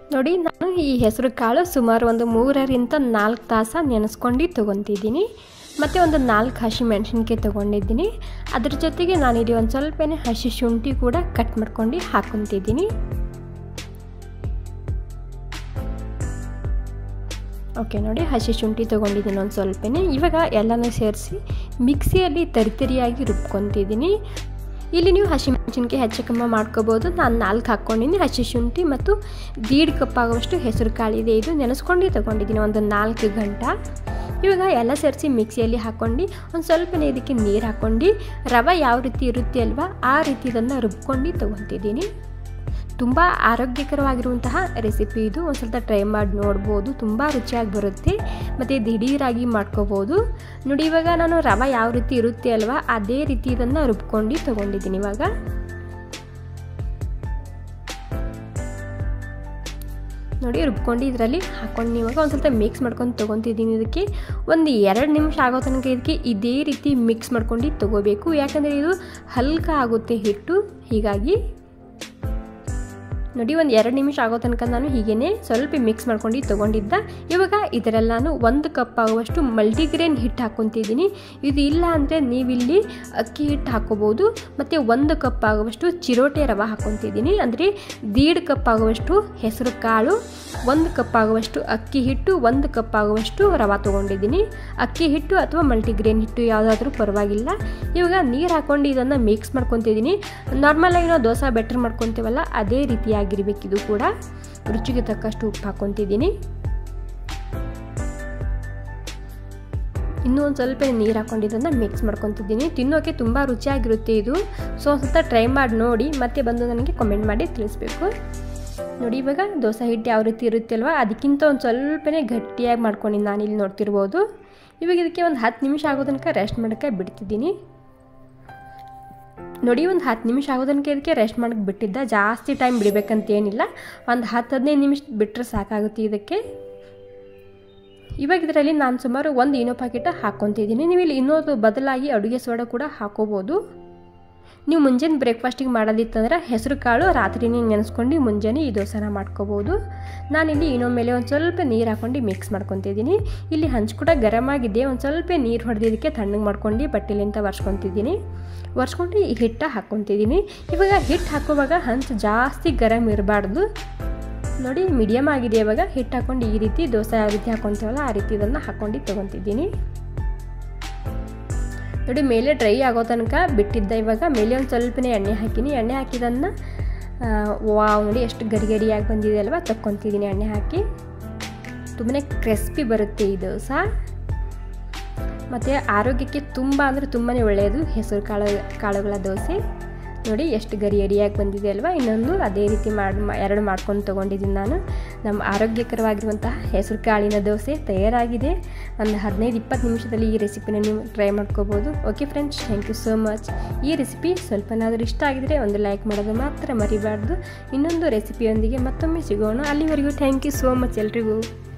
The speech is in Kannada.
ನೋಡಿ ನಾನು ಈ ಹೆಸರು ಕಾಳು ಸುಮಾರು ಒಂದು ಮೂರರಿಂದ ನಾಲ್ಕು ತಾಸ ನೆನೆಸ್ಕೊಂಡು ತೊಗೊತಿದ್ದೀನಿ ಮತ್ತು ಒಂದು ನಾಲ್ಕು ಹಸಿ ಮೆಣಸಿನ್ಕಾಯಿ ತೊಗೊಂಡಿದ್ದೀನಿ ಅದ್ರ ಜೊತೆಗೆ ನಾನಿಲ್ಲಿ ಒಂದು ಸ್ವಲ್ಪನೇ ಹಸಿ ಶುಂಠಿ ಕೂಡ ಕಟ್ ಮಾಡ್ಕೊಂಡು ಹಾಕ್ಕೊತಿದ್ದೀನಿ ಓಕೆ ನೋಡಿ ಹಸಿ ಶುಂಠಿ ತೊಗೊಂಡಿದ್ದೀನಿ ಒಂದು ಸ್ವಲ್ಪನೇ ಇವಾಗ ಎಲ್ಲನೂ ಸೇರಿಸಿ ಮಿಕ್ಸಿಯಲ್ಲಿ ತರಿತರಿಯಾಗಿ ರುಬ್ಕೊತಿದ್ದೀನಿ ಇಲ್ಲಿ ನೀವು ಹಸಿಮೆಣಸಿನ್ಕಾಯಿ ಹೆಚ್ಚು ಕಮ್ಮಿ ಮಾಡ್ಕೋಬೋದು ನಾನು ನಾಲ್ಕು ಹಾಕ್ಕೊಂಡಿದ್ದೀನಿ ಹಸಿ ಶುಂಠಿ ಮತ್ತು ದೀಡ್ ಕಪ್ ಆಗುವಷ್ಟು ಹೆಸರು ಕಾಳಿದೆ ಇದು ನೆನೆಸ್ಕೊಂಡು ತೊಗೊಂಡಿದ್ದೀನಿ ಒಂದು ನಾಲ್ಕು ಗಂಟೆ ಇವಾಗ ಎಲ್ಲ ಸೇರಿಸಿ ಮಿಕ್ಸಿಯಲ್ಲಿ ಹಾಕ್ಕೊಂಡು ಒಂದು ಸ್ವಲ್ಪ ಇದಕ್ಕೆ ನೀರು ಹಾಕ್ಕೊಂಡು ರವೆ ಯಾವ ರೀತಿ ಇರುತ್ತೆ ಅಲ್ವಾ ಆ ರೀತಿ ಇದನ್ನು ರುಬ್ಕೊಂಡು ತೊಗೊತಿದ್ದೀನಿ ತುಂಬ ಆರೋಗ್ಯಕರವಾಗಿರುವಂತಹ ರೆಸಿಪಿ ಇದು ಒಂದು ಸ್ವಲ್ಪ ಟ್ರೈ ಮಾಡಿ ನೋಡ್ಬೋದು ತುಂಬ ರುಚಿಯಾಗಿ ಬರುತ್ತೆ ಮತ್ತು ದಿಢೀರಾಗಿ ಮಾಡ್ಕೋಬೋದು ನೋಡಿ ಇವಾಗ ನಾನು ರವೆ ಯಾವ ರೀತಿ ಇರುತ್ತೆ ಅಲ್ವಾ ಅದೇ ರೀತಿ ಇದನ್ನು ರುಬ್ಕೊಂಡು ತೊಗೊಂಡಿದ್ದೀನಿ ಇವಾಗ ನೋಡಿ ರುಬ್ಕೊಂಡು ಇದರಲ್ಲಿ ಹಾಕ್ಕೊಂಡು ಇವಾಗ ಒಂದು ಸ್ವಲ್ಪ ಮಿಕ್ಸ್ ಮಾಡ್ಕೊಂಡು ತೊಗೊತಿದ್ದೀನಿ ಇದಕ್ಕೆ ಒಂದು ಎರಡು ನಿಮಿಷ ಆಗೋ ತನಕ ಇದಕ್ಕೆ ಇದೇ ರೀತಿ ಮಿಕ್ಸ್ ಮಾಡ್ಕೊಂಡು ತೊಗೋಬೇಕು ಯಾಕಂದರೆ ಇದು ಹಲ್ಕ ಆಗುತ್ತೆ ಹಿಟ್ಟು ಹೀಗಾಗಿ ನೋಡಿ ಒಂದು ಎರಡು ನಿಮಿಷ ಆಗೋ ತನಕ ನಾನು ಹೀಗೇ ಸ್ವಲ್ಪ ಮಿಕ್ಸ್ ಮಾಡ್ಕೊಂಡು ತೊಗೊಂಡಿದ್ದ ಇವಾಗ ಇದರಲ್ಲಿ ನಾನು ಒಂದು ಕಪ್ ಆಗುವಷ್ಟು ಮಲ್ಟಿಗ್ರೇನ್ ಹಿಟ್ಟು ಹಾಕ್ಕೊತಿದ್ದೀನಿ ಇದು ಇಲ್ಲ ಅಂದರೆ ನೀವಿಲ್ಲಿ ಅಕ್ಕಿ ಹಿಟ್ಟು ಹಾಕ್ಕೋಬೋದು ಮತ್ತು ಒಂದು ಕಪ್ ಆಗುವಷ್ಟು ಚಿರೋಟೆ ರವೆ ಹಾಕ್ಕೊತಿದ್ದೀನಿ ಅಂದರೆ ದೀಡ್ ಕಪ್ ಆಗುವಷ್ಟು ಹೆಸರು ಕಾಳು ಒಂದು ಕಪ್ ಆಗುವಷ್ಟು ಅಕ್ಕಿ ಹಿಟ್ಟು ಒಂದು ಕಪ್ ಆಗುವಷ್ಟು ರವೆ ತೊಗೊಂಡಿದ್ದೀನಿ ಅಕ್ಕಿ ಹಿಟ್ಟು ಅಥವಾ ಮಲ್ಟಿಗ್ರೇನ್ ಹಿಟ್ಟು ಯಾವುದಾದ್ರೂ ಪರವಾಗಿಲ್ಲ ಇವಾಗ ನೀರು ಹಾಕ್ಕೊಂಡು ಇದನ್ನು ಮಿಕ್ಸ್ ಮಾಡ್ಕೊತಿದ್ದೀನಿ ನಾರ್ಮಲಾಗಿ ನಾವು ದೋಸೆ ಬೆಟ್ರ್ ಮಾಡ್ಕೊತೀವಲ್ಲ ಅದೇ ರೀತಿಯಾಗಿರ್ಬೇಕು ಇದು ಕೂಡ ರುಚಿಗೆ ತಕ್ಕಷ್ಟು ಉಪ್ಪು ಹಾಕ್ಕೊತಿದ್ದೀನಿ ಇನ್ನೂ ಒಂದು ಸ್ವಲ್ಪ ನೀರು ಹಾಕ್ಕೊಂಡು ಇದನ್ನು ಮಿಕ್ಸ್ ಮಾಡ್ಕೊತಿದ್ದೀನಿ ತಿನ್ನೋಕ್ಕೆ ತುಂಬ ರುಚಿಯಾಗಿರುತ್ತೆ ಇದು ಸೊ ಒಂದು ಸ್ವಲ್ಪ ಟ್ರೈ ಮಾಡಿ ನೋಡಿ ಮತ್ತೆ ಬಂದು ನನಗೆ ಕಮೆಂಟ್ ಮಾಡಿ ತಿಳಿಸ್ಬೇಕು ನೋಡಿ ಇವಾಗ ದೋಸೆ ಹಿಟ್ಟು ಯಾವ ರೀತಿ ಇರುತ್ತೆ ಅಲ್ವಾ ಅದಕ್ಕಿಂತ ಒಂದು ಸ್ವಲ್ಪನೇ ಗಟ್ಟಿಯಾಗಿ ಮಾಡ್ಕೊಂಡಿದ್ದು ನಾನು ಇಲ್ಲಿ ನೋಡ್ತಿರ್ಬೋದು ಇವಾಗ ಇದಕ್ಕೆ ಒಂದು ಹತ್ತು ನಿಮಿಷ ಆಗೋ ತನಕ ರೆಸ್ಟ್ ಮಾಡೋಕ್ಕೆ ಬಿಡ್ತಿದ್ದೀನಿ ನೋಡಿ ಒಂದು ಹತ್ತು ನಿಮಿಷ ಆಗೋ ತನಕ ಇದಕ್ಕೆ ರೆಸ್ಟ್ ಮಾಡೋಕ್ಕೆ ಬಿಟ್ಟಿದ್ದ ಜಾಸ್ತಿ ಟೈಮ್ ಬಿಡಬೇಕಂತ ಏನಿಲ್ಲ ಒಂದು ಹತ್ತು ಹದಿನೈದು ನಿಮಿಷ ಬಿಟ್ಟರೆ ಸಾಕಾಗುತ್ತೆ ಇದಕ್ಕೆ ಇವಾಗ ಇದರಲ್ಲಿ ನಾನು ಸುಮಾರು ಒಂದು ಇನೋ ಪ್ಯಾಕೆಟ್ ಹಾಕ್ಕೊತಿದ್ದೀನಿ ನೀವು ಇಲ್ಲಿ ಇನ್ನೊಂದು ಬದಲಾಗಿ ಅಡುಗೆ ಸೋಡಾ ಕೂಡ ಹಾಕೋಬೋದು ನೀವು ಮುಂಜಾನೆ ಬ್ರೇಕ್ಫಾಸ್ಟಿಗೆ ಮಾಡೋದಿತ್ತಂದ್ರೆ ಹೆಸರು ಕಾಳು ರಾತ್ರಿನೇ ನೆನೆಸ್ಕೊಂಡು ಮುಂಜಾನೆ ಈ ದೋಸೆನ ಮಾಡ್ಕೋಬೋದು ನಾನಿಲ್ಲಿ ಇನ್ನೊಮ್ಮೆ ಮೇಲೆ ಒಂದು ಸ್ವಲ್ಪ ನೀರು ಹಾಕ್ಕೊಂಡು ಮಿಕ್ಸ್ ಮಾಡ್ಕೊತಿದ್ದೀನಿ ಇಲ್ಲಿ ಹಂಚು ಕೂಡ ಗರಮ್ ಆಗಿದೆ ಒಂದು ಸ್ವಲ್ಪ ನೀರು ಹೊಡೆದಿದ್ದಕ್ಕೆ ತಣ್ಣಗೆ ಮಾಡ್ಕೊಂಡು ಬಟ್ಟೆಲಿಂತ ಒರೆಸ್ಕೊತಿದ್ದೀನಿ ಒರೆಸ್ಕೊಂಡು ಈ ಹಿಟ್ಟು ಹಾಕ್ಕೊತಿದ್ದೀನಿ ಇವಾಗ ಹಿಟ್ಟು ಹಾಕುವಾಗ ಹಂಚು ಜಾಸ್ತಿ ಗರಮ್ ಇರಬಾರ್ದು ನೋಡಿ ಮೀಡಿಯಮ್ ಆಗಿದೆ ಇವಾಗ ಹಿಟ್ಟು ಹಾಕ್ಕೊಂಡು ಈ ರೀತಿ ದೋಸೆ ಯಾವ ರೀತಿ ಹಾಕ್ಕೊತೀವಲ್ಲ ಆ ರೀತಿ ಇದನ್ನು ಹಾಕ್ಕೊಂಡು ತೊಗೊತಿದ್ದೀನಿ ನೋಡಿ ಮೇಲೆ ಡ್ರೈ ಆಗೋ ತನಕ ಬಿಟ್ಟಿದ್ದ ಇವಾಗ ಮೇಲೆ ಒಂದು ಸ್ವಲ್ಪನೇ ಎಣ್ಣೆ ಹಾಕಿನಿ ಎಣ್ಣೆ ಹಾಕಿದನ್ನು ವಾವ್ ನೋಡಿ ಎಷ್ಟು ಗರಿ ಗರಿಯಾಗಿ ಬಂದಿದೆ ಅಲ್ವಾ ತಕ್ಕೊತಿದ್ದೀನಿ ಎಣ್ಣೆ ಹಾಕಿ ತುಂಬಾ ಕ್ರಿಸ್ಪಿ ಬರುತ್ತೆ ಈ ದೋಸೆ ಮತ್ತು ಆರೋಗ್ಯಕ್ಕೆ ತುಂಬ ಅಂದರೆ ತುಂಬಾ ಒಳ್ಳೆಯದು ಹೆಸರು ಕಾಳು ಕಾಳುಗಳ ದೋಸೆ ನೋಡಿ ಎಷ್ಟು ಗರಿ ಗರಿಯಾಗಿ ಬಂದಿದೆ ಅಲ್ವಾ ಇನ್ನೊಂದು ಅದೇ ರೀತಿ ಮಾಡಿ ಎರಡು ಮಾಡ್ಕೊಂಡು ತೊಗೊಂಡಿದ್ದೀನಿ ನಾನು ನಮ್ಮ ಆರೋಗ್ಯಕರವಾಗಿರುವಂತಹ ಹೆಸರು ಕಾಳಿನ ದೋಸೆ ತಯಾರಾಗಿದೆ ಒಂದು ಹದಿನೈದು ಇಪ್ಪತ್ತು ನಿಮಿಷದಲ್ಲಿ ಈ ರೆಸಿಪಿನ ನೀವು ಟ್ರೈ ಮಾಡ್ಕೋಬೋದು okay friends thank you so much ಈ ರೆಸಿಪಿ ಸ್ವಲ್ಪನಾದರೂ ಇಷ್ಟ ಆಗಿದರೆ ಒಂದು ಲೈಕ್ ಮಾಡೋದು ಮಾತ್ರ ಮರಿಬಾರ್ದು ಇನ್ನೊಂದು ರೆಸಿಪಿಯೊಂದಿಗೆ ಮತ್ತೊಮ್ಮೆ ಸಿಗೋಣ ಅಲ್ಲಿವರೆಗೂ ಥ್ಯಾಂಕ್ ಯು ಸೋ ಮಚ್ ಎಲ್ರಿಗೂ